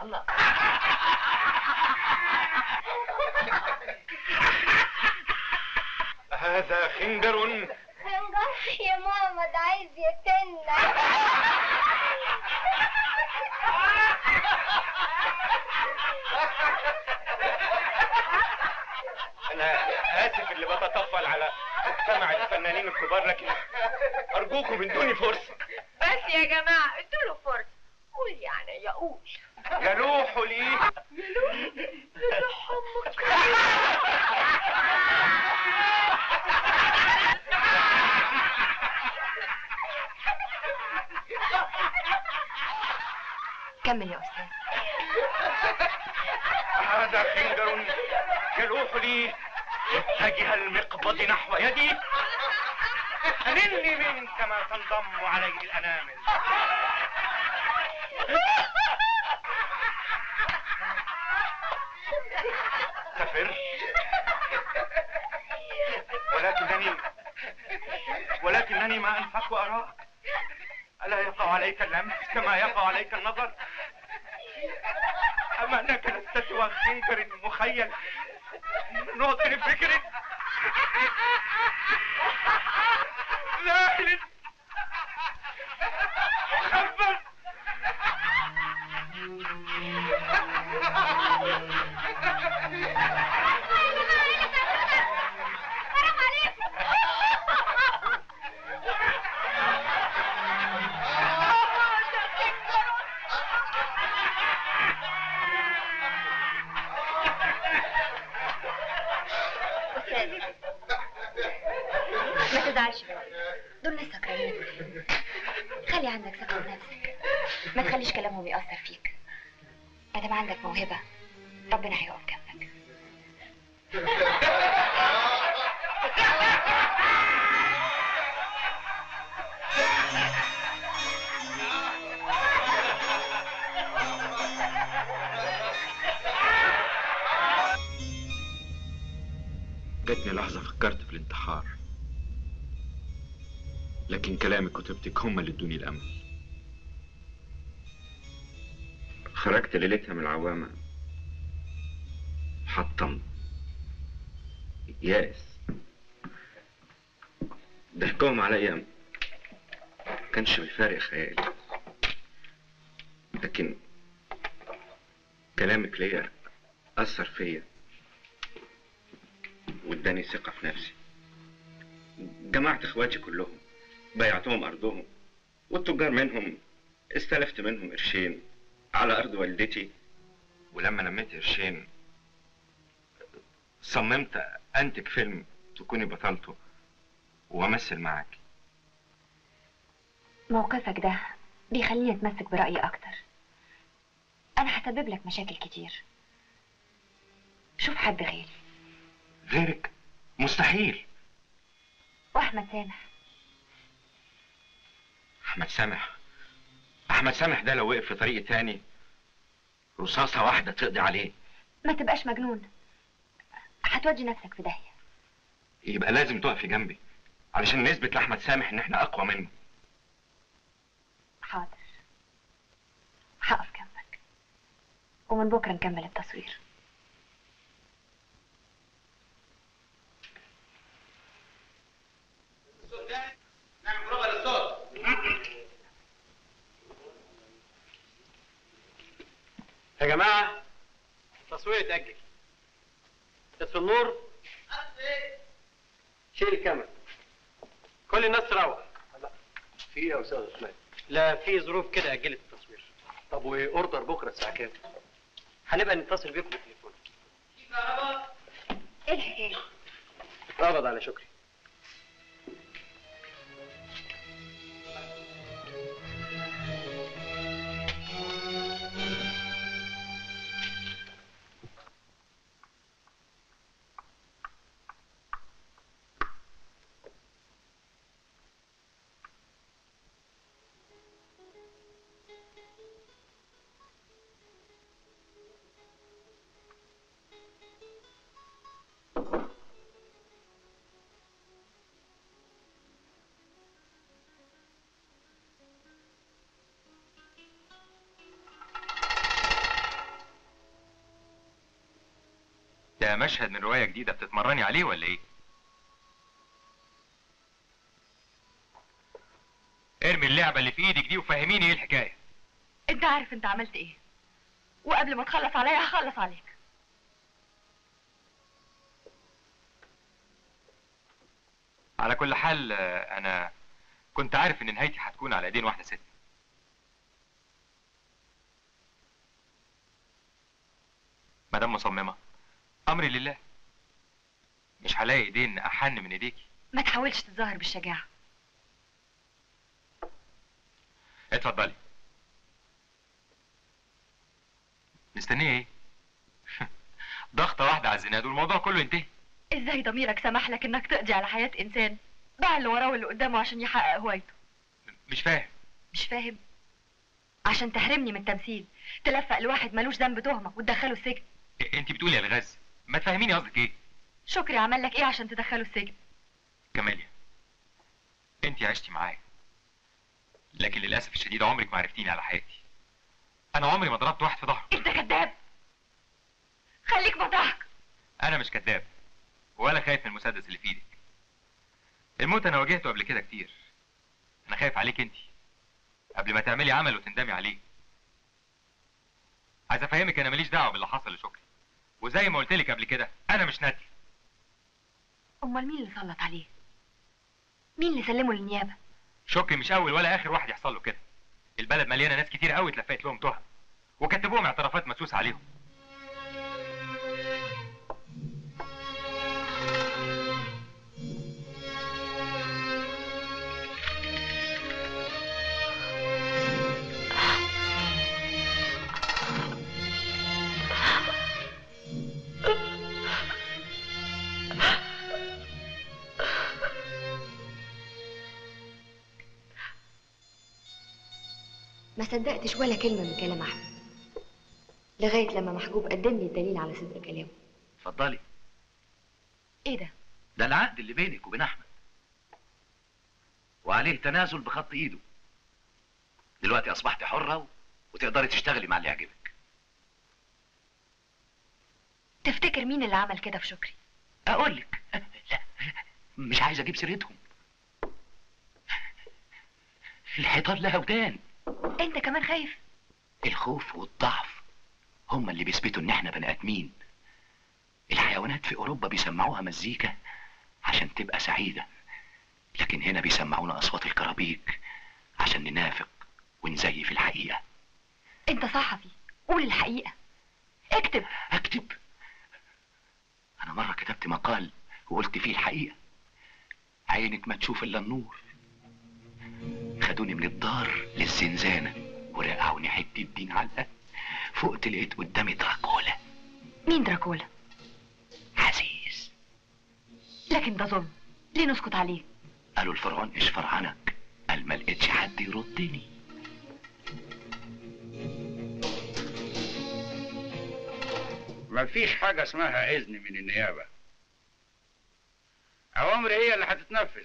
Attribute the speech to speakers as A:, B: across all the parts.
A: الله
B: هذا خنجر
C: خنجر يا ماما ده عايز يقتلنا
B: انا اسف اللي بتطفل على مجتمع الفنانين الكبار لكن ارجوكم ادوني فرصه
A: بس يا جماعة ادوا له فرصة قول يعني يا قول
B: يلوح لي
A: كمل يا أستاذ
B: هذا خنجر يلوح لي اتجه المقبض نحو يدي أنني منك ما تنضم عليه الأنامل سفر ولكنني ولكنني ما أنفك وأراك ألا يقع عليك اللمس كما يقع عليك النظر أما أنك لست سوى خنجر مخيل من وطن فكر ذاهل مخبر
A: أستاذ ما تزعلش بقى دول ناس سكرانين خلي عندك ثقة بنفسك ما تخليش كلامهم يأثر فيك ما دام عندك موهبة ربنا هيقف جنبك
B: جاتني لحظة فكرت في الانتحار لكن كلامك وكتبتك هم اللي ادوني الأمل خرجت ليلتها من العوامة حطم يائس ضحكهم عليا كانش بيفارق خيالي لكن كلامك ليا أثر فيا واداني ثقة في نفسي جمعت اخواتي كلهم بيعتهم ارضهم والتجار منهم استلفت منهم قرشين على ارض والدتي ولما لميت قرشين صممت انتج فيلم تكوني بطلته وامثل معاك
A: موقفك ده بيخليني اتمسك برأيي أكتر أنا هسبب لك مشاكل كتير شوف حد غيري
B: غيرك مستحيل
A: وأحمد سامح
B: احمد سامح احمد سامح ده لو وقف في طريق تاني رصاصة واحدة تقضي عليه
A: ما تبقاش مجنون هتودي نفسك في داهية
B: يبقى لازم تقفي جنبي علشان نثبت لاحمد سامح ان احنا اقوى منه
A: حاضر هقف جنبك ومن بكرة نكمل التصوير
D: نعمل بروفا للصوت
E: يا جماعة التصوير اتأجل اطفي النور شيل الكاميرا كل الناس تروح
F: في ايه يا استاذ عثمان؟
E: لا في ظروف كده أجلت التصوير
F: طب واوردر بكره الساعه كام؟
E: هنبقى نتصل بيكم بالتليفون
A: ايه الحكاية؟
E: اقبض على شكري
G: ده مشهد من رواية جديدة بتتمرني عليه ولا ايه؟ ارمي اللعبة اللي في ايدك دي وفهميني ايه الحكاية
A: انت عارف انت عملت ايه وقبل ما تخلص عليا هخلص عليك
G: على كل حال آه، انا كنت عارف ان نهايتي هتكون على ايدين واحدة ست مدام مصممة امري لله مش هلاقي ايدين احن من ايديكي
A: ما تحاولش تتظاهر بالشجاعة
G: اتفضلي مستنية ايه؟ ضغطة واحدة على الزناد والموضوع كله ينتهي
A: ازاي ضميرك سمح لك انك تقضي على حياة انسان باع اللي وراه واللي قدامه عشان يحقق هوايته
G: مش فاهم
A: مش فاهم عشان تحرمني من التمثيل تلفق لواحد ملوش ذنب تهمة وتدخله السجن
G: إيه، انت بتقولي يا الغاز ما تفهميني قصدك ايه
A: شكري عمل لك ايه عشان تدخله السجن
G: كماليا انت عشتي معايا لكن للاسف الشديد عمرك ما عرفتيني على حياتي انا عمري ما ضربت واحد في ظهره
A: انت كذاب خليك مطرحك
G: انا مش كذاب ولا خايف من المسدس اللي في ايدك الموت انا واجهته قبل كده كتير انا خايف عليك انت قبل ما تعملي عمل وتندمي عليه عايز افهمك انا ماليش دعوه باللي حصل لشكري وزي ما قلت لك قبل كده انا مش ندل
A: امال مين اللي سلط عليه مين اللي سلمه للنيابة
G: شكري مش اول ولا اخر واحد يحصل له كده البلد مليانه ناس كتير قوي اتلفقت لهم تهم وكتبوهم اعترافات مسوس عليهم
A: ما صدقتش ولا كلمة من كلام أحمد لغاية لما محجوب قدم لي الدليل على صدق كلامه
H: اتفضلي
A: ايه ده
H: ده العقد اللي بينك وبين احمد وعليه تنازل بخط ايده دلوقتي اصبحت حره و... وتقدري تشتغلي مع اللي يعجبك
A: تفتكر مين اللي عمل كده في شكري
H: اقول لك لا مش عايز اجيب سيرتهم الحيطان لها ودان
A: انت كمان خايف
H: الخوف والضعف هما اللي بيثبتوا ان احنا بني ادمين الحيوانات في اوروبا بيسمعوها مزيكا عشان تبقى سعيده لكن هنا بيسمعونا اصوات الكرابيك عشان ننافق ونزيف الحقيقه
A: انت صحفي قول الحقيقة اكتب
H: اكتب انا مره كتبت مقال وقلت فيه الحقيقه عينك ما تشوف الا النور خدوني من الدار للزنزانه ورقعوني حته دين علقه فقت لقيت قدامي دراكولا
A: مين دراكولا
H: عزيز
A: لكن ده ظلم ليه نسكت عليه
H: قالوا الفرعون ايش فرعنك قال ما لقيتش حد يردني
I: مفيش حاجة اسمها إذن من النيابة أوامري هي اللي هتتنفذ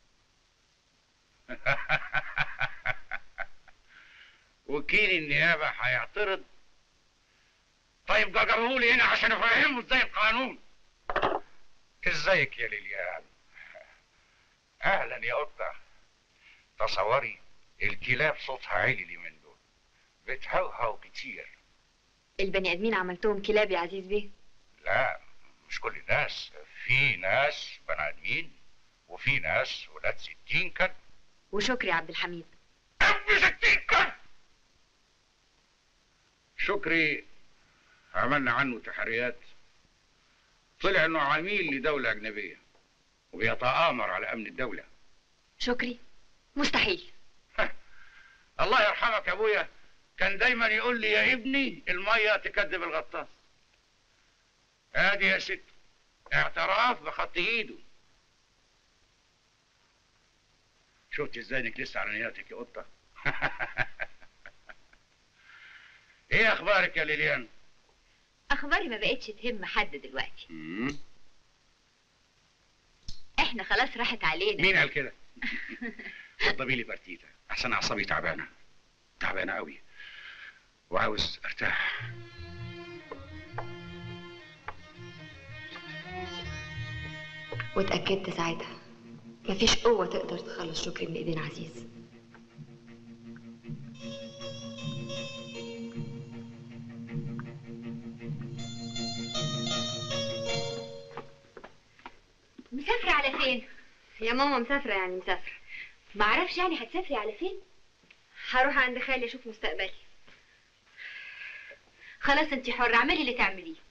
I: وكيل النيابة هيعترض طيب جربهولي هنا عشان افهمه ازاي القانون ازيك يا ليليان اهلا يا قطة تصوري الكلاب صوتها عالي اليومين دول بتهوهو كتير
A: البني ادمين عملتهم كلاب يا عزيز بيه
I: لا مش كل الناس في ناس بني ادمين وفي ناس ولاد ستين كلب
A: وشكري عبد الحميد
I: ابن ستين كلب شكري عملنا عنه تحريات طلع انه عميل لدولة اجنبية وبيتآمر على امن الدولة
A: شكري مستحيل
I: الله يرحمك يا ابويا كان دايما يقول لي يا ابني المية تكذب الغطاس ادي يا ست اعتراف بخط ايده شفت ازاي انك لسه على نياتك يا قطة ايه اخبارك يا ليليان
C: اخباري ما بقتش تهم حد دلوقتي
I: مم.
C: احنا خلاص راحت علينا
I: مين قال كده وضبي لي بارتيتا احسن اعصابي تعبانه تعبانه قوي وعاوز ارتاح
A: واتأكدت ساعتها مفيش قوة تقدر تخلص شكري من ايدين عزيز
J: مسافرة على فين؟
A: يا ماما مسافرة يعني مسافرة
J: معرفش يعني هتسافري على فين؟
A: هروح عند خالي اشوف مستقبلي
J: خلاص انت حرة اعملي اللي تعمليه